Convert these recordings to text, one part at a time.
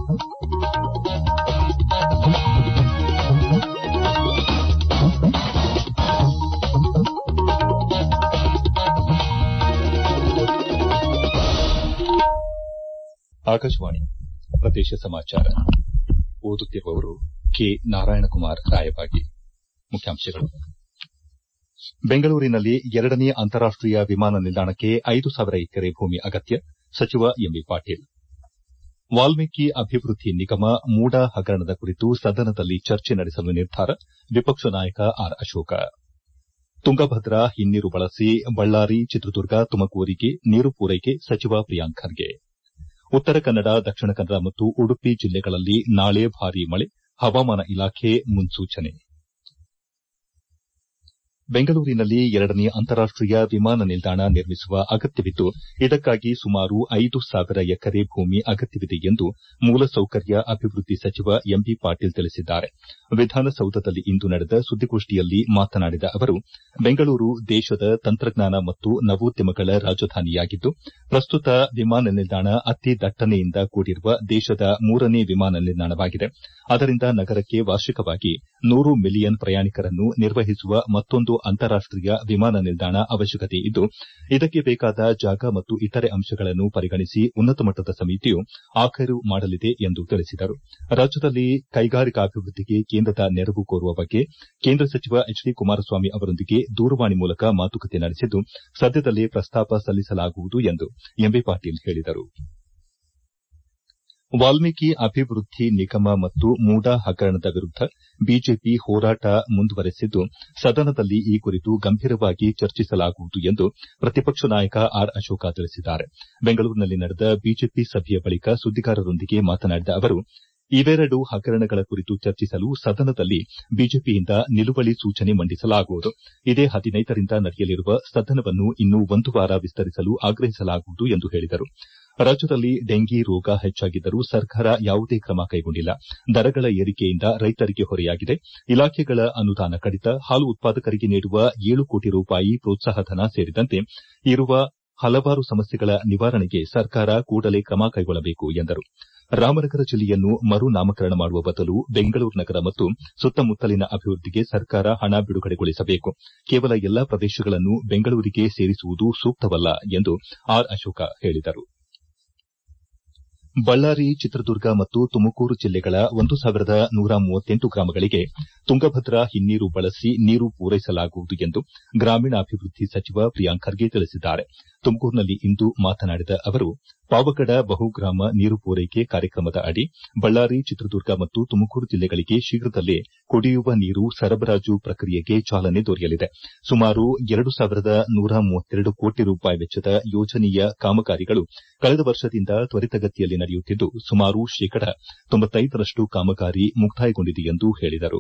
ಆಕಾಶವಾಣಿ ಪ್ರದೇಶ ಸಮಾಚಾರ ಓದುತ್ತಿರುವವರು ಕೆ ನಾರಾಯಣಕುಮಾರ್ ರಾಯಬಾಗಿ ಮುಖ್ಯಾಂಶಗಳು ಬೆಂಗಳೂರಿನಲ್ಲಿ ಎರಡನೇ ಅಂತಾರಾಷ್ಟೀಯ ವಿಮಾನ ನಿಲ್ದಾಣಕ್ಕೆ ಐದು ಸಾವಿರ ಎಕರೆ ಭೂಮಿ ಅಗತ್ಯ ಸಚಿವ ಎಂಬಿ ಪಾಟೀಲ್ ವಾಲ್ಮೀಕಿ ಅಭಿವೃದ್ಧಿ ನಿಗಮ ಮೂಡ ಹಗರಣದ ಕುರಿತು ಸದನದಲ್ಲಿ ಚರ್ಚೆ ನಡೆಸಲು ನಿರ್ಧಾರ ವಿಪಕ್ಷ ನಾಯಕ ಆರ್ ಅಶೋಕ ತುಂಗಭದ್ರಾ ಹಿನ್ನೀರು ಬಳಸಿ ಬಳ್ಳಾರಿ ಚಿತ್ರದುರ್ಗ ತುಮಕೂರಿಗೆ ನೀರು ಪೂರೈಕೆ ಸಚಿವ ಪ್ರಿಯಾಂಕ್ ಖರ್ಗೆ ಉತ್ತರ ಕನ್ನಡ ದಕ್ಷಿಣ ಕನ್ನಡ ಮತ್ತು ಉಡುಪಿ ಜಿಲ್ಲೆಗಳಲ್ಲಿ ನಾಳೆ ಭಾರೀ ಮಳೆ ಹವಾಮಾನ ಇಲಾಖೆ ಮುನ್ಸೂಚನೆ ಬೆಂಗಳೂರಿನಲ್ಲಿ ಎರಡನೇ ಅಂತಾರಾಷ್ಟೀಯ ವಿಮಾನ ನಿಲ್ದಾಣ ನಿರ್ಮಿಸುವ ಅಗತ್ಯವಿದ್ದು ಇದಕ್ಕಾಗಿ ಸುಮಾರು ಐದು ಸಾವಿರ ಎಕರೆ ಭೂಮಿ ಅಗತ್ಯವಿದೆ ಎಂದು ಮೂಲಸೌಕರ್ಯ ಅಭಿವೃದ್ಧಿ ಸಚಿವ ಎಂಬಿ ಪಾಟೀಲ್ ತಿಳಿಸಿದ್ದಾರೆ ವಿಧಾನಸೌಧದಲ್ಲಿಂದು ನಡೆದ ಸುದ್ದಿಗೋಷ್ಠಿಯಲ್ಲಿ ಮಾತನಾಡಿದ ಅವರು ಬೆಂಗಳೂರು ದೇಶದ ತಂತ್ರಜ್ಞಾನ ಮತ್ತು ನವೋದ್ಯಮಗಳ ರಾಜಧಾನಿಯಾಗಿದ್ದು ಪ್ರಸ್ತುತ ವಿಮಾನ ನಿಲ್ದಾಣ ಅತಿ ದಟ್ಟಣೆಯಿಂದ ಕೂಡಿರುವ ದೇಶದ ಮೂರನೇ ವಿಮಾನ ನಿಲ್ದಾಣವಾಗಿದೆ ಅದರಿಂದ ನಗರಕ್ಕೆ ವಾರ್ಷಿಕವಾಗಿ ನೂರು ಮಿಲಿಯನ್ ಪ್ರಯಾಣಿಕರನ್ನು ನಿರ್ವಹಿಸುವ ಮತ್ತೊಂದು ಅಂತಾರಾಷ್ಟೀಯ ವಿಮಾನ ನಿಲ್ದಾಣ ಅವಶ್ಯಕತೆ ಇದ್ದು ಇದಕ್ಕೆ ಬೇಕಾದ ಜಾಗ ಮತ್ತು ಇತರೆ ಅಂಶಗಳನ್ನು ಪರಿಗಣಿಸಿ ಉನ್ನತ ಮಟ್ಟದ ಸಮಿತಿಯು ಆಖೈರು ಮಾಡಲಿದೆ ಎಂದು ತಿಳಿಸಿದರು ರಾಜ್ಯದಲ್ಲಿ ಕೈಗಾರಿಕಾಭಿವೃದ್ಧಿಗೆ ಕೇಂದ್ರದ ನೆರವು ಕೋರುವ ಬಗ್ಗೆ ಕೇಂದ್ರ ಸಚಿವ ಎಚ್ ಡಿ ಕುಮಾರಸ್ವಾಮಿ ಅವರೊಂದಿಗೆ ದೂರವಾಣಿ ಮೂಲಕ ಮಾತುಕತೆ ನಡೆಸಿದ್ದು ಸದ್ಯದಲ್ಲೇ ಪ್ರಸ್ತಾಪ ಸಲ್ಲಿಸಲಾಗುವುದು ಎಂದು ಎಂಬಿ ಪಾಟೀಲ್ ಹೇಳಿದರು ವಾಲ್ಮೀಕಿ ಅಭಿವೃದ್ಧಿ ನಿಗಮ ಮತ್ತು ಮೂಡಾ ಹಗರಣದ ವಿರುದ್ದ ಬಿಜೆಪಿ ಹೋರಾಟ ಮುಂದುವರೆಸಿದ್ದು ಸದನದಲ್ಲಿ ಈ ಕುರಿತು ಗಂಭೀರವಾಗಿ ಚರ್ಚಿಸಲಾಗುವುದು ಎಂದು ಪ್ರತಿಪಕ್ಷ ನಾಯಕ ಆರ್ ಅಶೋಕ ತಿಳಿಸಿದ್ದಾರೆ ಬೆಂಗಳೂರಿನಲ್ಲಿ ನಡೆದ ಬಿಜೆಪಿ ಸಭೆಯ ಬಳಿಕ ಸುದ್ದಿಗಾರರೊಂದಿಗೆ ಮಾತನಾಡಿದ ಅವರು ಇವೆರಡು ಹಗರಣಗಳ ಕುರಿತು ಚರ್ಚಿಸಲು ಸದನದಲ್ಲಿ ಬಿಜೆಪಿಯಿಂದ ನಿಲುವಳಿ ಸೂಚನೆ ಮಂಡಿಸಲಾಗುವುದು ಇದೇ ಹದಿನೈದರಿಂದ ನಡೆಯಲಿರುವ ಸದನವನ್ನು ಇನ್ನೂ ಒಂದು ವಾರ ವಿಸ್ತರಿಸಲು ಆಗ್ರಹಿಸಲಾಗುವುದು ಎಂದು ಹೇಳಿದರು ರಾಜ್ಯದಲ್ಲಿ ಡೆಂಗಿ ರೋಗ ಹೆಚ್ಚಾಗಿದ್ದರೂ ಸರ್ಕಾರ ಯಾವುದೇ ಕ್ರಮ ಕೈಗೊಂಡಿಲ್ಲ ದರಗಳ ಏರಿಕೆಯಿಂದ ರೈತರಿಗೆ ಹೊರೆಯಾಗಿದೆ ಇಲಾಖೆಗಳ ಅನುದಾನ ಕಡಿತ ಹಾಲು ಉತ್ಪಾದಕರಿಗೆ ನೀಡುವ ಏಳು ಕೋಟಿ ರೂಪಾಯಿ ಪ್ರೋತ್ಸಾಹಧನ ಸೇರಿದಂತೆ ಇರುವ ಹಲವಾರು ಸಮಸ್ಯೆಗಳ ನಿವಾರಣೆಗೆ ಸರ್ಕಾರ ಕೂಡಲೇ ಕ್ರಮ ಕೈಗೊಳ್ಳಬೇಕು ಎಂದರು ರಾಮನಗರ ಜಿಲ್ಲೆಯನ್ನು ಮರು ನಾಮಕರಣ ಮಾಡುವ ಬದಲು ಬೆಂಗಳೂರು ನಗರ ಮತ್ತು ಸುತ್ತಮುತ್ತಲಿನ ಅಭಿವೃದ್ಧಿಗೆ ಸರ್ಕಾರ ಹಣ ಬಿಡುಗಡೆಗೊಳಿಸಬೇಕು ಕೇವಲ ಎಲ್ಲಾ ಪ್ರದೇಶಗಳನ್ನು ಬೆಂಗಳೂರಿಗೆ ಸೇರಿಸುವುದು ಸೂಕ್ತವಲ್ಲ ಎಂದು ಆರ್ ಅಶೋಕ ಹೇಳಿದರು ಬಳ್ಳಾರಿ ಚಿತ್ರದುರ್ಗ ಮತ್ತು ತುಮಕೂರು ಜಿಲ್ಲೆಗಳ ಒಂದು ಸಾವಿರದ ನೂರ ಮೂವತ್ತೆಂಟು ಗ್ರಾಮಗಳಿಗೆ ತುಂಗಭದ್ರಾ ಹಿನ್ನೀರು ಬಳಸಿ ನೀರು ಪೂರೈಸಲಾಗುವುದು ಎಂದು ಗ್ರಾಮೀಣಾಭಿವೃದ್ಧಿ ಸಚಿವ ಪ್ರಿಯಾಂಕ್ ಖರ್ಗೆ ತಿಳಿಸಿದ್ದಾರೆ ತುಮಕೂರಿನಲ್ಲಿಂದು ಮಾತನಾಡಿದ ಅವರು ಪಾವಗಡ ಬಹುಗ್ರಾಮ ನೀರು ಪೂರೈಕೆ ಕಾರ್ಯಕ್ರಮದ ಅಡಿ ಬಳ್ಳಾರಿ ಚಿತ್ರದುರ್ಗ ಮತ್ತು ತುಮಕೂರು ಜಿಲ್ಲೆಗಳಿಗೆ ಶೀಘ್ರದಲ್ಲೇ ಕುಡಿಯುವ ನೀರು ಸರಬರಾಜು ಪ್ರಕ್ರಿಯೆಗೆ ಚಾಲನೆ ದೊರೆಯಲಿದೆ ಸುಮಾರು ಎರಡು ಸಾವಿರದ ನೂರ ಮೂವತ್ತೆರಡು ಕೋಟಿ ರೂಪಾಯಿ ವೆಚ್ಚದ ಯೋಜನೆಯ ಕಾಮಗಾರಿಗಳು ಕಳೆದ ವರ್ಷದಿಂದ ತ್ವರಿತಗತಿಯಲ್ಲಿ ನಡೆಯುತ್ತಿದ್ದು ಸುಮಾರು ಶೇಕಡ ತೊಂಬತ್ತೈದರಷ್ಟು ಕಾಮಗಾರಿ ಮುಕ್ತಾಯಗೊಂಡಿದೆ ಎಂದು ಹೇಳಿದರು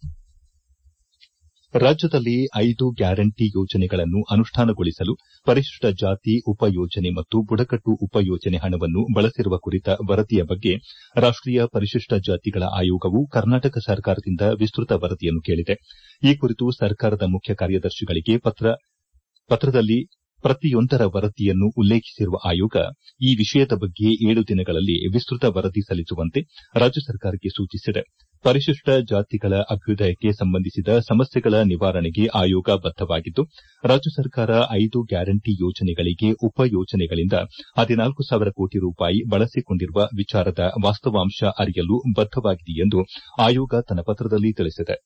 ರಾಜ್ಯದಲ್ಲಿ ಐದು ಗ್ಯಾರಂಟಿ ಯೋಜನೆಗಳನ್ನು ಅನುಷ್ಠಾನಗೊಳಿಸಲು ಪರಿಶಿಷ್ಟ ಜಾತಿ ಉಪಯೋಜನೆ ಮತ್ತು ಬುಡಕಟ್ಟು ಉಪಯೋಜನೆ ಹಣವನ್ನು ಬಳಸಿರುವ ಕುರಿತ ವರದಿಯ ಬಗ್ಗೆ ರಾಷ್ಟೀಯ ಪರಿಶಿಷ್ಟ ಜಾತಿಗಳ ಆಯೋಗವು ಕರ್ನಾಟಕ ಸರ್ಕಾರದಿಂದ ವಿಸ್ತೃತ ವರದಿಯನ್ನು ಕೇಳಿದೆ ಈ ಕುರಿತು ಸರ್ಕಾರದ ಮುಖ್ಯ ಕಾರ್ಯದರ್ಶಿಗಳಿಗೆ ಪತ್ರದಲ್ಲಿ ಪ್ರತಿಯೊಂದರ ವರದಿಯನ್ನು ಉಲ್ಲೇಖಿಸಿರುವ ಆಯೋಗ ಈ ವಿಷಯದ ಬಗ್ಗೆ ಏಳು ದಿನಗಳಲ್ಲಿ ವಿಸ್ತೃತ ವರದಿ ಸಲ್ಲಿಸುವಂತೆ ರಾಜ್ಯ ಸರ್ಕಾರಕ್ಕೆ ಸೂಚಿಸಿದೆ ಪರಿಶಿಷ್ಟ ಜಾತಿಗಳ ಅಭ್ಯುದಯಕ್ಕೆ ಸಂಬಂಧಿಸಿದ ಸಮಸ್ಯೆಗಳ ನಿವಾರಣೆಗೆ ಆಯೋಗ ಬದ್ದವಾಗಿದ್ದು ರಾಜ್ಯ ಸರ್ಕಾರ ಐದು ಗ್ಯಾರಂಟಿ ಯೋಜನೆಗಳಿಗೆ ಉಪಯೋಜನೆಗಳಿಂದ ಹದಿನಾಲ್ಕು ಸಾವಿರ ಕೋಟಿ ರೂಪಾಯಿ ಬಳಸಿಕೊಂಡಿರುವ ವಿಚಾರದ ವಾಸ್ತವಾಂಶ ಅರಿಯಲು ಬದ್ದವಾಗಿದೆ ಎಂದು ಆಯೋಗ ತನ್ನ ಪತ್ರದಲ್ಲಿ ತಿಳಿಸಿದೆ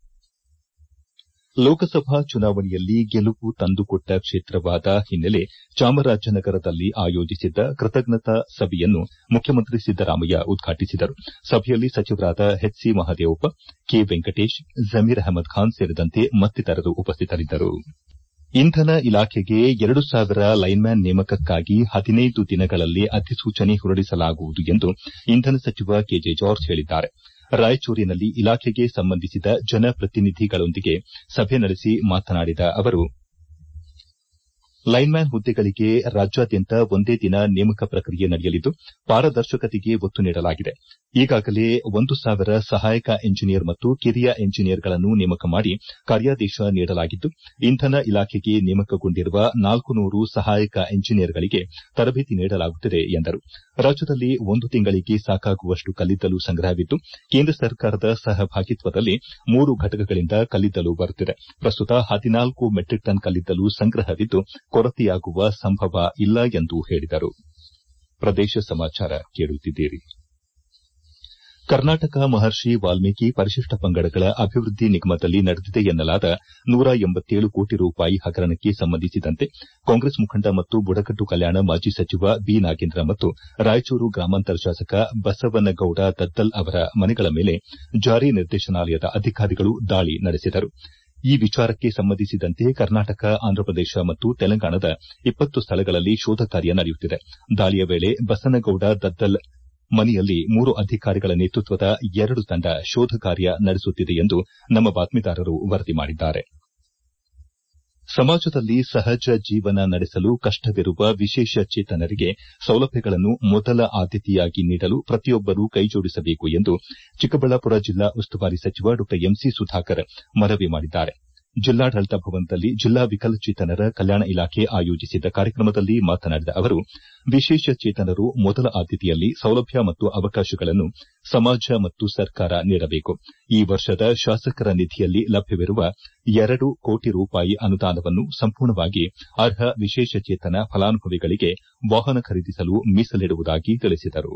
ಲೋಕಸಭಾ ಚುನಾವಣೆಯಲ್ಲಿ ಗೆಲುವು ತಂದುಕೊಟ್ಟ ಕ್ಷೇತ್ರವಾದ ಹಿನ್ನೆಲೆ ಚಾಮರಾಜನಗರದಲ್ಲಿ ಆಯೋಜಿಸಿದ್ದ ಕೃತಜ್ಞತಾ ಸಭೆಯನ್ನು ಮುಖ್ಯಮಂತ್ರಿ ಸಿದ್ದರಾಮಯ್ಯ ಉದ್ಘಾಟಿಸಿದರು ಸಭೆಯಲ್ಲಿ ಸಚಿವರಾದ H C Mahadevappa K Venkatesh Zameer Ahmed Khan ಸೇರಿದಂತೆ ಮತ್ತಿತರರು ಉಪಸ್ಥಿತರಿದ್ದರು ಇಂಧನ ಇಲಾಖೆಗೆ ಎರಡು ಸಾವಿರ ಲೈನ್ಮ್ಯಾನ್ ನೇಮಕಕ್ಕಾಗಿ ಹದಿನೈದು ದಿನಗಳಲ್ಲಿ ಅಧಿಸೂಚನೆ ಹೊರಡಿಸಲಾಗುವುದು ಎಂದು ಇಂಧನ ಸಚಿವ ಕೆಜೆ ಜಾರ್ಜ್ ಹೇಳಿದ್ದಾರೆ ರಾಯಚೂರಿನಲ್ಲಿ ಇಲಾಖೆಗೆ ಸಂಬಂಧಿಸಿದ ಜನಪ್ರತಿನಿಧಿಗಳೊಂದಿಗೆ ಸಭೆ ನಡೆಸಿ ಮಾತನಾಡಿದ ಅವರು ಲೈನ್ಮ್ಯಾನ್ ಹುದ್ದೆಗಳಿಗೆ ರಾಜ್ಯಾದ್ಯಂತ ಒಂದೇ ದಿನ ನೇಮಕ ಪ್ರಕ್ರಿಯೆ ನಡೆಯಲಿದ್ದು ಪಾರದರ್ಶಕತೆಗೆ ಒತ್ತು ನೀಡಲಾಗಿದೆ ಈಗಾಗಲೇ ಒಂದು ಸಾವಿರ ಸಹಾಯಕ ಎಂಜಿನಿಯರ್ ಮತ್ತು ಕಿರಿಯ ಎಂಜಿನಿಯರ್ಗಳನ್ನು ನೇಮಕ ಮಾಡಿ ಕಾರ್ಯಾದೇಶ ನೀಡಲಾಗಿದ್ದು ಇಂಧನ ಇಲಾಖೆಗೆ ನೇಮಕಗೊಂಡಿರುವ ನಾಲ್ಕು ನೂರು ಸಹಾಯಕ ಎಂಜಿನಿಯರ್ಗಳಿಗೆ ತರಬೇತಿ ನೀಡಲಾಗುತ್ತಿದೆ ಎಂದರು ರಾಜ್ಯದಲ್ಲಿ ಒಂದು ತಿಂಗಳಿಗೆ ಸಾಕಾಗುವಷ್ಟು ಕಲ್ಲಿದ್ದಲು ಸಂಗ್ರಹವಿದ್ದು ಕೇಂದ್ರ ಸರ್ಕಾರದ ಸಹಭಾಗಿತ್ವದಲ್ಲಿ ಮೂರು ಘಟಕಗಳಿಂದ ಕಲ್ಲಿದ್ದಲು ಬರುತ್ತಿದೆ ಪ್ರಸ್ತುತ ಹದಿನಾಲ್ಕು ಮೆಟ್ರಿಕ್ ಟನ್ ಕಲ್ಲಿದ್ದಲು ಸಂಗ್ರಹವಿದ್ದು ಕೊರತೆಯಾಗುವ ಸಂಭವ ಇಲ್ಲ ಎಂದು ಹೇಳಿದರು ಪ್ರದೇಶ ಸಮಾಚಾರ ಕೇಳುತ್ತಿದ್ದೀರಿ ಕರ್ನಾಟಕ ಮಹರ್ಷಿ ವಾಲ್ಮೀಕಿ ಪರಿಶಿಷ್ಟ ಪಂಗಡಗಳ ಅಭಿವೃದ್ಧಿ ನಿಗಮದಲ್ಲಿ ನಡೆದಿದೆ ಎನ್ನಲಾದ ನೂರ ಎಂಬತ್ತೇಳು ಕೋಟಿ ರೂಪಾಯಿ ಹಗರಣಕ್ಕೆ ಸಂಬಂಧಿಸಿದಂತೆ ಕಾಂಗ್ರೆಸ್ ಮುಖಂಡ ಮತ್ತು ಬುಡಕಟ್ಟು ಕಲ್ಯಾಣ ಮಾಜಿ ಸಚಿವ ಬಿ ನಾಗೇಂದ್ರ ಮತ್ತು ರಾಯಚೂರು ಗ್ರಾಮಾಂತರ ಶಾಸಕ ಬಸವನಗೌಡ ದದ್ದಲ್ ಅವರ ಮನೆಗಳ ಮೇಲೆ ಜಾರಿ ನಿರ್ದೇಶನಾಲಯದ ಅಧಿಕಾರಿಗಳು ದಾಳಿ ನಡೆಸಿದರು ಈ ವಿಚಾರಕ್ಕೆ ಸಂಬಂಧಿಸಿದಂತೆ ಕರ್ನಾಟಕ ಆಂಧ್ರಪ್ರದೇಶ ಮತ್ತು ತೆಲಂಗಾಣದ ಇಪ್ಪತ್ತು ಸ್ಥಳಗಳಲ್ಲಿ ಶೋಧ ಕಾರ್ಯ ನಡೆಯುತ್ತಿದೆ ದಾಳಿಯ ವೇಳೆ ಬಸನಗೌಡ ದದ್ದಲ್ ಮನೆಯಲ್ಲಿ ಮೂರು ಅಧಿಕಾರಿಗಳ ನೇತೃತ್ವದ ಎರಡು ತಂಡ ಶೋಧ ಕಾರ್ಯ ನಡೆಸುತ್ತಿದೆ ಎಂದು ನಮ್ಮ ಬಾತ್ಮೀದಾರರು ವರದಿ ಮಾಡಿದ್ದಾರೆ ಸಮಾಜದಲ್ಲಿ ಸಹಜ ಜೀವನ ನಡೆಸಲು ಕಷ್ಟವಿರುವ ವಿಶೇಷಚೇತನರಿಗೆ ಸೌಲಭ್ಯಗಳನ್ನು ಮೊದಲ ಆದ್ಯತೆಯಾಗಿ ನೀಡಲು ಪ್ರತಿಯೊಬ್ಬರೂ ಕೈಜೋಡಿಸಬೇಕು ಎಂದು ಚಿಕ್ಕಬಳ್ಳಾಪುರ ಜಿಲ್ಲಾ ಉಸ್ತುವಾರಿ ಸಚಿವ ಡಾ ಎಂಸಿ ಸುಧಾಕರ್ ಮನವಿ ಮಾಡಿದ್ದಾರೆ ಜಿಲ್ಲಾಡಳಿತ ಭವನದಲ್ಲಿ ಜಿಲ್ಲಾ ವಿಕಲಚೇತನರ ಕಲ್ಯಾಣ ಇಲಾಖೆ ಆಯೋಜಿಸಿದ್ದ ಕಾರ್ಯಕ್ರಮದಲ್ಲಿ ಮಾತನಾಡಿದ ಅವರು ವಿಶೇಷಚೇತನರು ಮೊದಲ ಆದ್ಯತೆಯಲ್ಲಿ ಸೌಲಭ್ಯ ಮತ್ತು ಅವಕಾಶಗಳನ್ನು ಸಮಾಜ ಮತ್ತು ಸರ್ಕಾರ ನೀಡಬೇಕು ಈ ವರ್ಷದ ಶಾಸಕರ ನಿಧಿಯಲ್ಲಿ ಲಭ್ಯವಿರುವ ಎರಡು ಕೋಟಿ ರೂಪಾಯಿ ಅನುದಾನವನ್ನು ಸಂಪೂರ್ಣವಾಗಿ ಅರ್ಹ ವಿಶೇಷಚೇತನ ಫಲಾನುಭವಿಗಳಿಗೆ ವಾಹನ ಖರೀದಿಸಲು ಮೀಸಲಿಡುವುದಾಗಿ ತಿಳಿಸಿದರು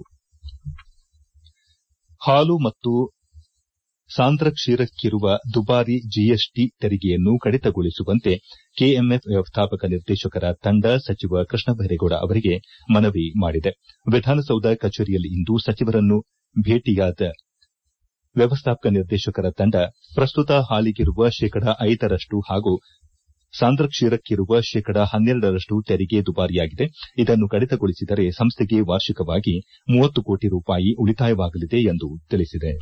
ಹಾಲು ಮತ್ತು ಸಾಂದ್ರ ಕ್ಷೀರಕ್ಕಿರುವ ದುಬಾರಿ ಜಿಎಸ್ಟಿ ತೆರಿಗೆಯನ್ನು ಕಡಿತಗೊಳಿಸುವಂತೆ ಕೆಎಂಎಫ್ ವ್ಯವಸ್ಥಾಪಕ ನಿರ್ದೇಶಕರ ತಂಡ ಸಚಿವ ಕೃಷ್ಣ ಬೈರೇಗೌಡ ಅವರಿಗೆ ಮನವಿ ಮಾಡಿದೆ ವಿಧಾನಸೌಧ ಕಚೇರಿಯಲ್ಲಿಂದು ಸಚಿವರನ್ನು ಭೇಟಿಯಾದ ವ್ಯವಸ್ಥಾಪಕ ನಿರ್ದೇಶಕರ ತಂಡ ಪ್ರಸ್ತುತ ಹಾಲಿಗಿರುವ ಶೇಕಡ ಐದರಷ್ಟು ಹಾಗೂ ಸಾಂದ್ರ ಕ್ಷೀರಕ್ಕಿರುವ ಶೇಕಡ ಹನ್ನೆರಡರಷ್ಟು ತೆರಿಗೆ ದುಬಾರಿಯಾಗಿದೆ ಇದನ್ನು ಕಡಿತಗೊಳಿಸಿದರೆ ಸಂಸ್ಥೆಗೆ ವಾರ್ಷಿಕವಾಗಿ ಮೂವತ್ತು ಕೋಟಿ ರೂಪಾಯಿ ಉಳಿತಾಯವಾಗಲಿದೆ ಎಂದು ತಿಳಿಸಿದೆ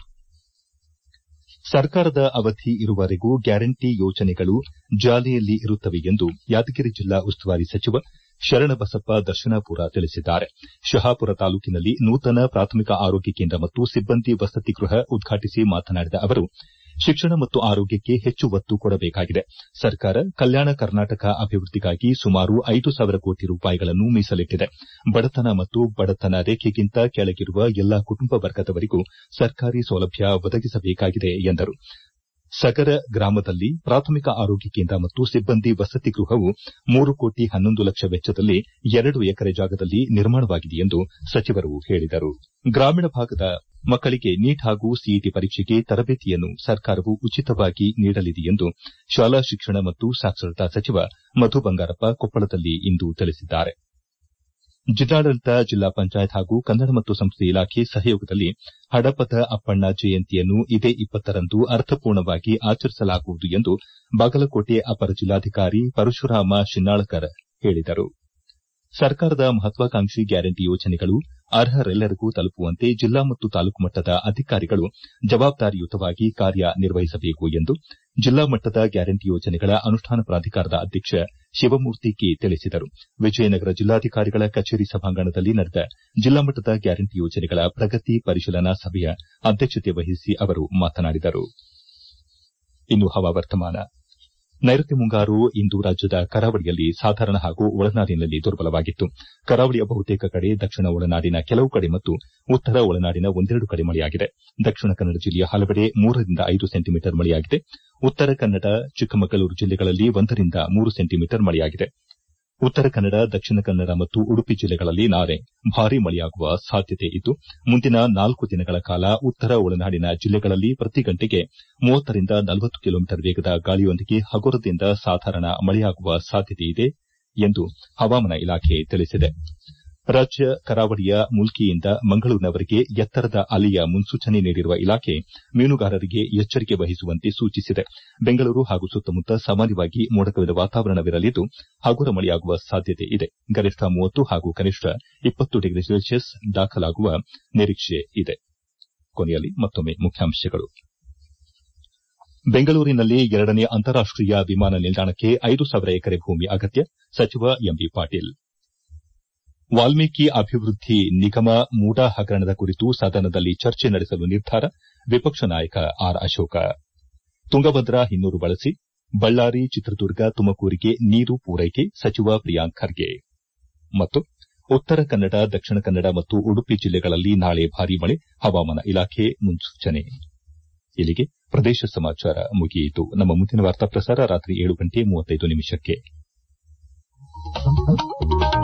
ಸರ್ಕಾರದ ಅವಧಿ ಇರುವವರೆಗೂ ಗ್ಯಾರಂಟಿ ಯೋಜನೆಗಳು ಜಾರಿಯಲ್ಲಿ ಇರುತ್ತವೆ ಎಂದು ಯಾದಗಿರಿ ಜಿಲ್ಲಾ ಉಸ್ತುವಾರಿ ಸಚಿವ ಶರಣಬಸಪ್ಪ ದರ್ಶನಾಪುರ ತಿಳಿಸಿದ್ದಾರೆ ಶಹಾಪುರ ತಾಲೂಕಿನಲ್ಲಿ ನೂತನ ಪ್ರಾಥಮಿಕ ಆರೋಗ್ಯ ಕೇಂದ್ರ ಮತ್ತು ಸಿಬ್ಬಂದಿ ವಸತಿ ಗೃಹ ಉದ್ಘಾಟಿಸಿ ಮಾತನಾಡಿದ ಅವರು ಶಿಕ್ಷಣ ಮತ್ತು ಆರೋಗ್ಯಕ್ಕೆ ಹೆಚ್ಚು ಒತ್ತು ಕೊಡಬೇಕಾಗಿದೆ ಸರ್ಕಾರ ಕಲ್ಯಾಣ ಕರ್ನಾಟಕ ಅಭಿವೃದ್ದಿಗಾಗಿ ಸುಮಾರು ಐದು ಸಾವಿರ ಕೋಟಿ ರೂಪಾಯಿಗಳನ್ನು ಮೀಸಲಿಟ್ಟಿದೆ ಬಡತನ ಮತ್ತು ಬಡತನ ರೇಖೆಗಿಂತ ಕೆಳಗಿರುವ ಎಲ್ಲಾ ಕುಟುಂಬ ವರ್ಗದವರಿಗೂ ಸರ್ಕಾರಿ ಸೌಲಭ್ಯ ಒದಗಿಸಬೇಕಾಗಿದೆ ಎಂದರು ಸಗರ ಗ್ರಾಮದಲ್ಲಿ ಪ್ರಾಥಮಿಕ ಆರೋಗ್ಯ ಕೇಂದ್ರ ಮತ್ತು ಸಿಬ್ಬಂದಿ ವಸತಿ ಗೃಹವು ಮೂರು ಕೋಟಿ ಹನ್ನೊಂದು ಲಕ್ಷ ವೆಚ್ಚದಲ್ಲಿ ಎರಡು ಎಕರೆ ಜಾಗದಲ್ಲಿ ನಿರ್ಮಾಣವಾಗಿದೆ ಎಂದು ಸಚಿವರು ಹೇಳಿದರು ಗ್ರಾಮೀಣ ಭಾಗದ ಮಕ್ಕಳಿಗೆ ನೀಟ್ ಹಾಗೂ ಸಿಇಟಿ ಪರೀಕ್ಷೆಗೆ ತರಬೇತಿಯನ್ನು ಸರ್ಕಾರವು ಉಚಿತವಾಗಿ ನೀಡಲಿದೆ ಎಂದು ಶಾಲಾ ಶಿಕ್ಷಣ ಮತ್ತು ಸಾಕ್ಷರತಾ ಸಚಿವ ಮಧು ಬಂಗಾರಪ್ಪ ಕೊಪ್ಪಳದಲ್ಲಿಂದು ತಿಳಿಸಿದ್ದಾರೆ ಜಿಲ್ಲಾಡಳಿತ ಜಿಲ್ಲಾ ಪಂಚಾಯತ್ ಹಾಗೂ ಕನ್ನಡ ಮತ್ತು ಸಂಸ್ಕೃತಿ ಇಲಾಖೆ ಸಹಯೋಗದಲ್ಲಿ ಹಡಪದ ಅಪ್ಪಣ್ಣ ಜಯಂತಿಯನ್ನು ಇದೇ ಇಪ್ಪತ್ತರಂದು ಅರ್ಥಪೂರ್ಣವಾಗಿ ಆಚರಿಸಲಾಗುವುದು ಎಂದು ಬಾಗಲಕೋಟೆ ಅಪರ ಜಿಲ್ಲಾಧಿಕಾರಿ ಪರಶುರಾಮ ಶಿನ್ನಾಳಕರ್ ಹೇಳಿದರು ಸರ್ಕಾರದ ಮಹತ್ವಾಕಾಂಕ್ಷಿ ಗ್ಯಾರಂಟಿ ಯೋಜನೆಗಳು ಅರ್ಹರೆಲ್ಲರಿಗೂ ತಲುಪುವಂತೆ ಜಿಲ್ಲಾ ಮತ್ತು ತಾಲೂಕು ಮಟ್ಟದ ಅಧಿಕಾರಿಗಳು ಜವಾಬ್ದಾರಿಯುತವಾಗಿ ಕಾರ್ಯನಿರ್ವಹಿಸಬೇಕು ಎಂದು ಜಿಲ್ಲಾ ಮಟ್ಟದ ಗ್ಯಾರಂಟಿ ಯೋಜನೆಗಳ ಅನುಷ್ಠಾನ ಪ್ರಾಧಿಕಾರದ ಅಧ್ಯಕ್ಷ ಶಿವಮೂರ್ತಿ ಕೆ ತಿಳಿಸಿದರು ವಿಜಯನಗರ ಜಿಲ್ಲಾಧಿಕಾರಿಗಳ ಕಚೇರಿ ಸಭಾಂಗಣದಲ್ಲಿ ನಡೆದ ಜಿಲ್ಲಾ ಮಟ್ಟದ ಗ್ಯಾರಂಟಿ ಯೋಜನೆಗಳ ಪ್ರಗತಿ ಪರಿಶೀಲನಾ ಸಭೆಯ ಅಧ್ಯಕ್ಷತೆ ವಹಿಸಿ ಅವರು ಮಾತನಾಡಿದರು ನೈಋತ್ಯ ಮುಂಗಾರು ಇಂದು ರಾಜ್ಯದ ಕರಾವಳಿಯಲ್ಲಿ ಸಾಧಾರಣ ಹಾಗೂ ಒಳನಾಡಿನಲ್ಲಿ ದುರ್ಬಲವಾಗಿತ್ತು ಕರಾವಳಿಯ ಬಹುತೇಕ ಕಡೆ ದಕ್ಷಿಣ ಒಳನಾಡಿನ ಕೆಲವು ಕಡೆ ಮತ್ತು ಉತ್ತರ ಒಳನಾಡಿನ ಒಂದೆರಡು ಕಡೆ ಮಳೆಯಾಗಿದೆ ದಕ್ಷಿಣ ಕನ್ನಡ ಜಿಲ್ಲೆಯ ಹಲವೆಡೆ ಮೂರರಿಂದ ಐದು ಸೆಂಟಿಮೀಟರ್ ಮಳೆಯಾಗಿದೆ ಉತ್ತರ ಕನ್ನಡ ಚಿಕ್ಕಮಗಳೂರು ಜಿಲ್ಲೆಗಳಲ್ಲಿ ಒಂದರಿಂದ ಮೂರು ಸೆಂಟಿಮೀಟರ್ ಮಳೆಯಾಗಿದೆ ಉತ್ತರ ಕನ್ನಡ ದಕ್ಷಿಣ ಕನ್ನಡ ಮತ್ತು ಉಡುಪಿ ಜಿಲ್ಲೆಗಳಲ್ಲಿ ನಾಳೆ ಭಾರೀ ಮಳೆಯಾಗುವ ಸಾಧ್ಯತೆ ಇದ್ದು ಮುಂದಿನ ನಾಲ್ಕು ದಿನಗಳ ಕಾಲ ಉತ್ತರ ಒಳನಾಡಿನ ಜಿಲ್ಲೆಗಳಲ್ಲಿ ಪ್ರತಿ ಗಂಟೆಗೆ ಮೂವತ್ತರಿಂದ ನಲವತ್ತು ಕಿಲೋಮೀಟರ್ ವೇಗದ ಗಾಳಿಯೊಂದಿಗೆ ಹಗುರದಿಂದ ಸಾಧಾರಣ ಮಳೆಯಾಗುವ ಸಾಧ್ಯತೆಯಿದೆ ಎಂದು ಹವಾಮಾನ ಇಲಾಖೆ ತಿಳಿಸಿದೆ ರಾಜ್ಯ ಕರಾವಳಿಯ ಮುಲ್ಕಿಯಿಂದ ಮಂಗಳೂರಿನವರೆಗೆ ಎತ್ತರದ ಅಲೆಯ ಮುನ್ಸೂಚನೆ ನೀಡಿರುವ ಇಲಾಖೆ ಮೀನುಗಾರರಿಗೆ ಎಚ್ಚರಿಕೆ ವಹಿಸುವಂತೆ ಸೂಚಿಸಿದೆ ಬೆಂಗಳೂರು ಹಾಗೂ ಸುತ್ತಮುತ್ತ ಸಾಮಾನ್ಯವಾಗಿ ಮೋಡಕವಿದ ವಾತಾವರಣವಿರಲಿದ್ದು ಹಗುರ ಮಳೆಯಾಗುವ ಸಾಧ್ಯತೆ ಇದೆ ಗರಿಷ್ಠ ಮೂವತ್ತು ಹಾಗೂ ಕನಿಷ್ಠ ಇಪ್ಪತ್ತು ಡಿಗ್ರಿ ಸೆಲ್ಸಿಯಸ್ ದಾಖಲಾಗುವ ನಿರೀಕ್ಷೆ ಇದೆ ಕೊನೆಯಲ್ಲಿ ಮತ್ತೊಮ್ಮೆ ಮುಖ್ಯಾಂಶಗಳು ಬೆಂಗಳೂರಿನಲ್ಲಿ ಎರಡನೇ ಅಂತಾರಾಷ್ಟೀಯ ವಿಮಾನ ನಿಲ್ದಾಣಕ್ಕೆ ಐದು ಸಾವಿರ ಎಕರೆ ಭೂಮಿ ಅಗತ್ಯ ಸಚಿವ ಎಂಬಿ ಪಾಟೀಲ್ ವಾಲ್ಮೀಕಿ ಅಭಿವೃದ್ಧಿ ನಿಗಮ ಮೂಡಾ ಹಗರಣದ ಕುರಿತು ಸದನದಲ್ಲಿ ಚರ್ಚೆ ನಡೆಸಲು ನಿರ್ಧಾರ ವಿಪಕ್ಷ ನಾಯಕ ಆರ್ ಅಶೋಕ ತುಂಗಭದ್ರಾ ಹಿನ್ನೀರು ಬಳಸಿ ಬಳ್ಳಾರಿ ಚಿತ್ರದುರ್ಗ ತುಮಕೂರಿಗೆ ನೀರು ಪೂರೈಕೆ ಸಚಿವ ಪ್ರಿಯಾಂಕ್ ಖರ್ಗೆ ಮತ್ತು ಉತ್ತರ ಕನ್ನಡ ದಕ್ಷಿಣ ಕನ್ನಡ ಮತ್ತು ಉಡುಪಿ ಜಿಲ್ಲೆಗಳಲ್ಲಿ ನಾಳೆ ಭಾರೀ ಮಳೆ ಹವಾಮಾನ ಇಲಾಖೆ ಮುನ್ನೂಚನೆ ಇಲ್ಲಿಗೆ ಪ್ರದೇಶ ಸಮಾಚಾರ ಮುಗಿಯಿತು ನಮ್ಮ ಮುಂದಿನ ವಾರ್ತಾ ಪ್ರಸಾರ ರಾತ್ರಿ ಏಳು ಗಂಟೆ ಮೂವತ್ತೈದು ನಿಮಿಷಕ್ಕೆ